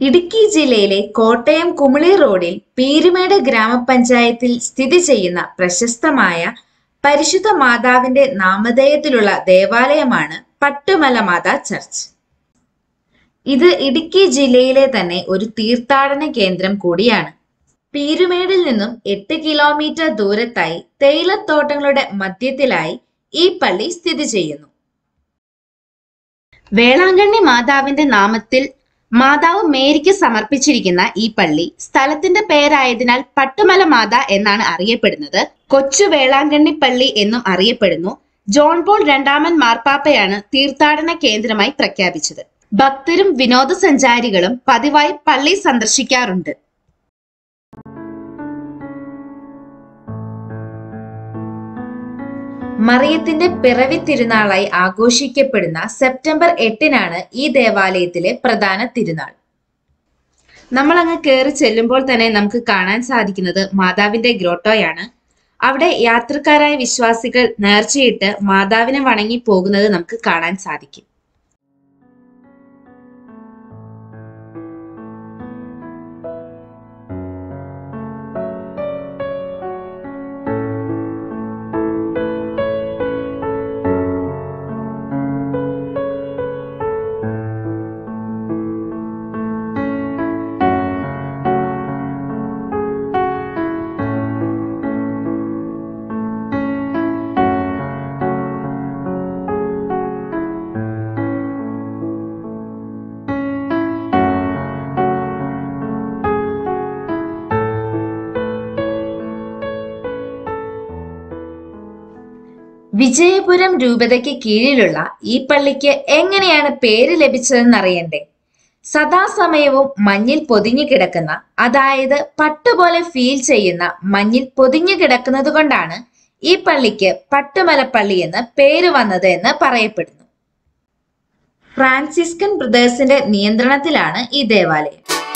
ഇടുക്കി ജില്ലയിലെ കോട്ടയം കുമിളി റോഡിൽ പീരുമേട് ഗ്രാമപഞ്ചായത്തിൽ സ്ഥിതി ചെയ്യുന്ന പ്രശസ്തമായ പരിശുദ്ധ മാതാവിന്റെ നാമധേയത്തിലുള്ള ദേവാലയമാണ് പട്ടുമല മാതാ ചർച്ച് ഇത് ഇടുക്കി ജില്ലയിലെ തന്നെ ഒരു തീർത്ഥാടന കേന്ദ്രം കൂടിയാണ് പീരുമേടിൽ നിന്നും എട്ട് കിലോമീറ്റർ ദൂരത്തായി തേയിലത്തോട്ടങ്ങളുടെ മധ്യത്തിലായി ഈ പള്ളി സ്ഥിതി ചെയ്യുന്നു വേളാങ്കണ്ണി മാതാവിന്റെ നാമത്തിൽ മാതാവ് മേരിക്ക് സമർപ്പിച്ചിരിക്കുന്ന ഈ പള്ളി സ്ഥലത്തിന്റെ പേരായതിനാൽ പട്ടുമല മാത എന്നാണ് അറിയപ്പെടുന്നത് കൊച്ചു വേളാങ്കണ്ണി പള്ളി എന്നും അറിയപ്പെടുന്നു ജോൺ പോൾ രണ്ടാമൻ മാർപ്പാപ്പയാണ് തീർത്ഥാടന കേന്ദ്രമായി പ്രഖ്യാപിച്ചത് ഭക്തരും വിനോദസഞ്ചാരികളും പതിവായി പള്ളി സന്ദർശിക്കാറുണ്ട് മറിയത്തിന്റെ പിറവി തിരുനാളായി ആഘോഷിക്കപ്പെടുന്ന സെപ്റ്റംബർ എട്ടിനാണ് ഈ ദേവാലയത്തിലെ പ്രധാന തിരുനാൾ നമ്മൾ അങ്ങ് കയറി ചെല്ലുമ്പോൾ തന്നെ നമുക്ക് കാണാൻ സാധിക്കുന്നത് മാതാവിന്റെ ഗ്രോട്ടോയാണ് അവിടെ യാത്രക്കാരായ വിശ്വാസികൾ നേർച്ചയിട്ട് മാതാവിനെ വണങ്ങി പോകുന്നത് നമുക്ക് കാണാൻ സാധിക്കും വിജയപുരം രൂപതയ്ക്ക് കീഴിലുള്ള ഈ പള്ളിക്ക് എങ്ങനെയാണ് പേര് ലഭിച്ചതെന്ന് അറിയണ്ടേ സദാസമയവും മഞ്ഞിൽ പൊതിഞ്ഞു കിടക്കുന്ന അതായത് പട്ടുപോലെ ഫീൽ ചെയ്യുന്ന മഞ്ഞിൽ പൊതിഞ്ഞു കിടക്കുന്നത് കൊണ്ടാണ് ഈ പള്ളിക്ക് പട്ടുമലപ്പള്ളി എന്ന് പേര് വന്നത് എന്ന് പറയപ്പെടുന്നു ഫ്രാൻസിസ്കൻ ബ്രദേഴ്സിന്റെ നിയന്ത്രണത്തിലാണ് ഈ ദേവാലയം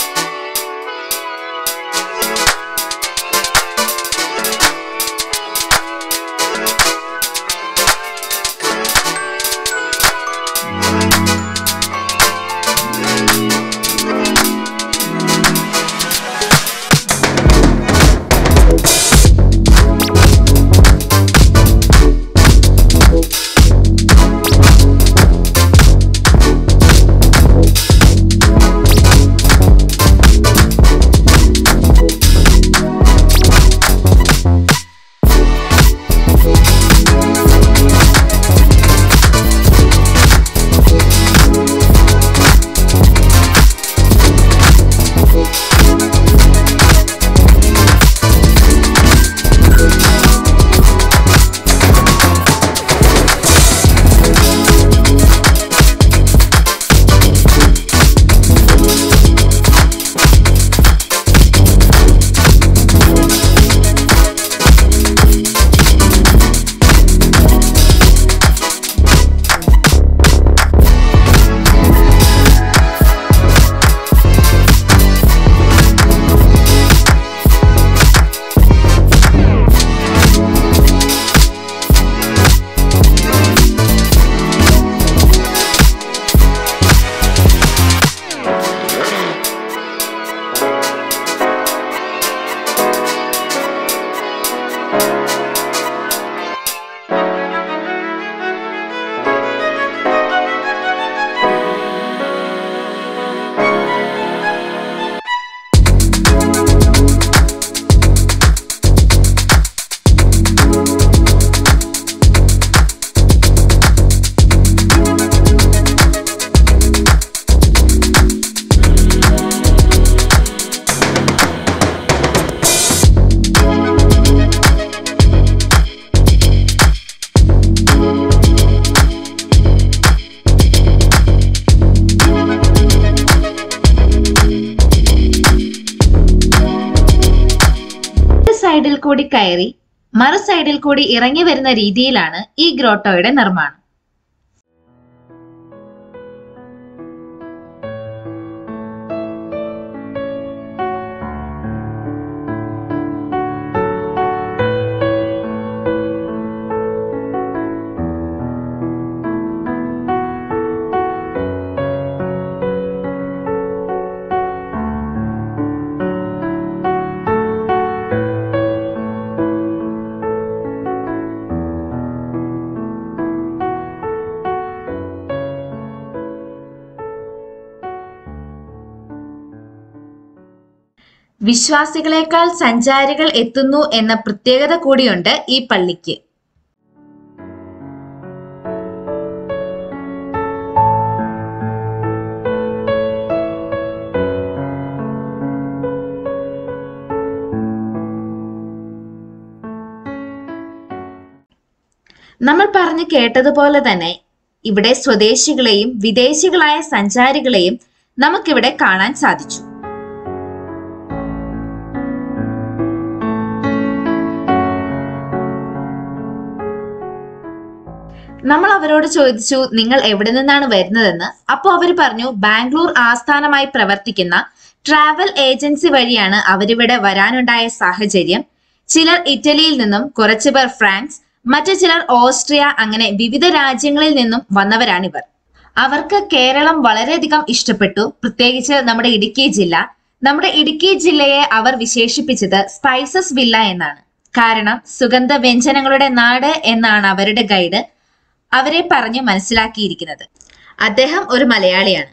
സൈഡിൽ കൂടി കയറി മറു സൈഡിൽ കൂടി ഇറങ്ങി വരുന്ന രീതിയിലാണ് ഈ ഗ്രോട്ടോയുടെ നിർമ്മാണം വിശ്വാസികളെക്കാൾ സഞ്ചാരികൾ എത്തുന്നു എന്ന പ്രത്യേകത കൂടിയുണ്ട് ഈ പള്ളിക്ക് നമ്മൾ പറഞ്ഞു കേട്ടതുപോലെ തന്നെ ഇവിടെ സ്വദേശികളെയും വിദേശികളായ സഞ്ചാരികളെയും നമുക്കിവിടെ കാണാൻ സാധിച്ചു നമ്മൾ അവരോട് ചോദിച്ചു നിങ്ങൾ എവിടെ നിന്നാണ് വരുന്നതെന്ന് അപ്പോൾ അവർ പറഞ്ഞു ബാംഗ്ലൂർ ആസ്ഥാനമായി പ്രവർത്തിക്കുന്ന ട്രാവൽ ഏജൻസി വഴിയാണ് അവരിവിടെ വരാനുണ്ടായ സാഹചര്യം ചിലർ ഇറ്റലിയിൽ നിന്നും കുറച്ചുപേർ ഫ്രാൻസ് മറ്റു ചിലർ ഓസ്ട്രിയ അങ്ങനെ വിവിധ രാജ്യങ്ങളിൽ നിന്നും വന്നവരാണിവർ അവർക്ക് കേരളം വളരെയധികം ഇഷ്ടപ്പെട്ടു പ്രത്യേകിച്ച് നമ്മുടെ ഇടുക്കി ജില്ല നമ്മുടെ ഇടുക്കി ജില്ലയെ അവർ വിശേഷിപ്പിച്ചത് സ്പൈസസ് വില്ല എന്നാണ് കാരണം സുഗന്ധ വ്യഞ്ജനങ്ങളുടെ നാട് എന്നാണ് അവരുടെ ഗൈഡ് അവരെ പറഞ്ഞു മനസ്സിലാക്കിയിരിക്കുന്നത് അദ്ദേഹം ഒരു മലയാളിയാണ്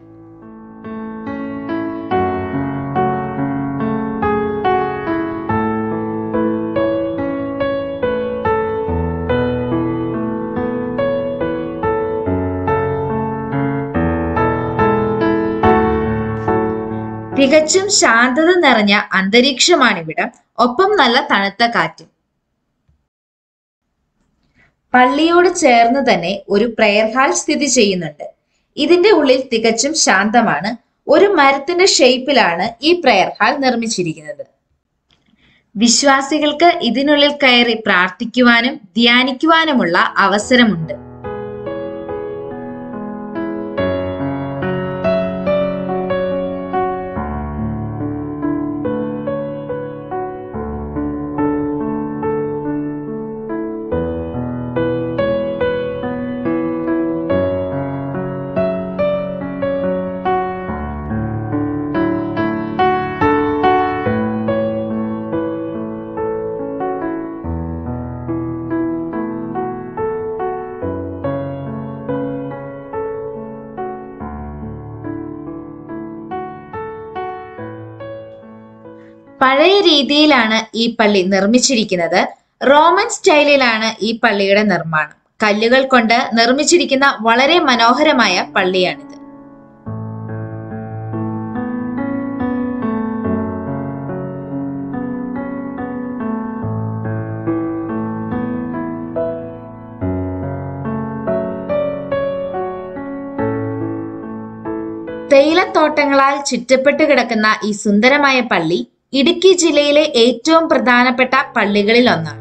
തികച്ചും ശാന്തത നിറഞ്ഞ അന്തരീക്ഷമാണിവിടം ഒപ്പം നല്ല തണുത്ത കാറ്റും പള്ളിയോട് ചേർന്ന് തന്നെ ഒരു പ്രെയർ ഹാൾ സ്ഥിതി ചെയ്യുന്നുണ്ട് ഇതിന്റെ ഉള്ളിൽ തികച്ചും ശാന്തമാണ് ഒരു മരത്തിന്റെ ഷേപ്പിലാണ് ഈ പ്രെയർ ഹാൾ നിർമ്മിച്ചിരിക്കുന്നത് വിശ്വാസികൾക്ക് ഇതിനുള്ളിൽ കയറി പ്രാർത്ഥിക്കുവാനും ധ്യാനിക്കുവാനുമുള്ള അവസരമുണ്ട് പഴയ രീതിയിലാണ് ഈ പള്ളി നിർമ്മിച്ചിരിക്കുന്നത് റോമൻ സ്റ്റൈലിലാണ് ഈ പള്ളിയുടെ നിർമ്മാണം കല്ലുകൾ കൊണ്ട് നിർമ്മിച്ചിരിക്കുന്ന വളരെ മനോഹരമായ പള്ളിയാണിത് തേയിലത്തോട്ടങ്ങളാൽ ചുറ്റപ്പെട്ട് കിടക്കുന്ന ഈ സുന്ദരമായ പള്ളി ഇടുക്കി ജില്ലയിലെ ഏറ്റവും പ്രധാനപ്പെട്ട പള്ളികളിൽ ഒന്നാണ്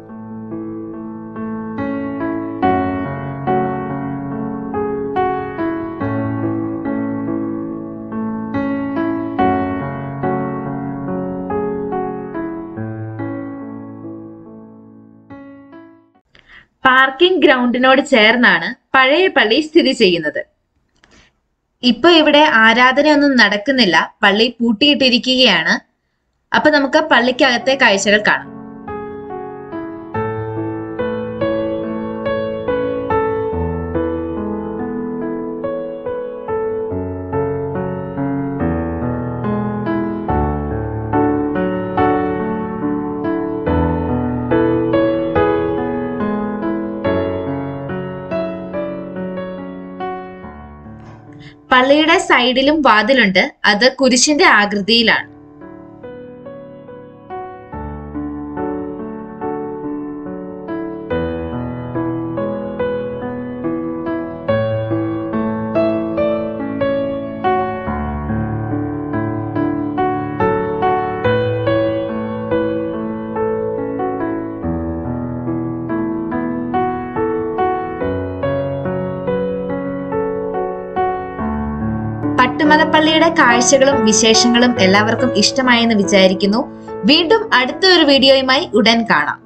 പാർക്കിംഗ് ഗ്രൗണ്ടിനോട് ചേർന്നാണ് പഴയ പള്ളി സ്ഥിതി ചെയ്യുന്നത് ഇപ്പൊ ഇവിടെ ആരാധനയൊന്നും നടക്കുന്നില്ല പള്ളി പൂട്ടിയിട്ടിരിക്കുകയാണ് അപ്പൊ നമുക്ക് പള്ളിക്കകത്തെ കാഴ്ചകൾ കാണാം പള്ളിയുടെ സൈഡിലും വാതിലുണ്ട് അത് കുരിശിന്റെ ആകൃതിയിലാണ് പട്ടുമലപ്പള്ളിയുടെ കാഴ്ചകളും വിശേഷങ്ങളും എല്ലാവർക്കും ഇഷ്ടമായെന്ന് വിചാരിക്കുന്നു വീണ്ടും അടുത്ത ഒരു വീഡിയോയുമായി ഉടൻ കാണാം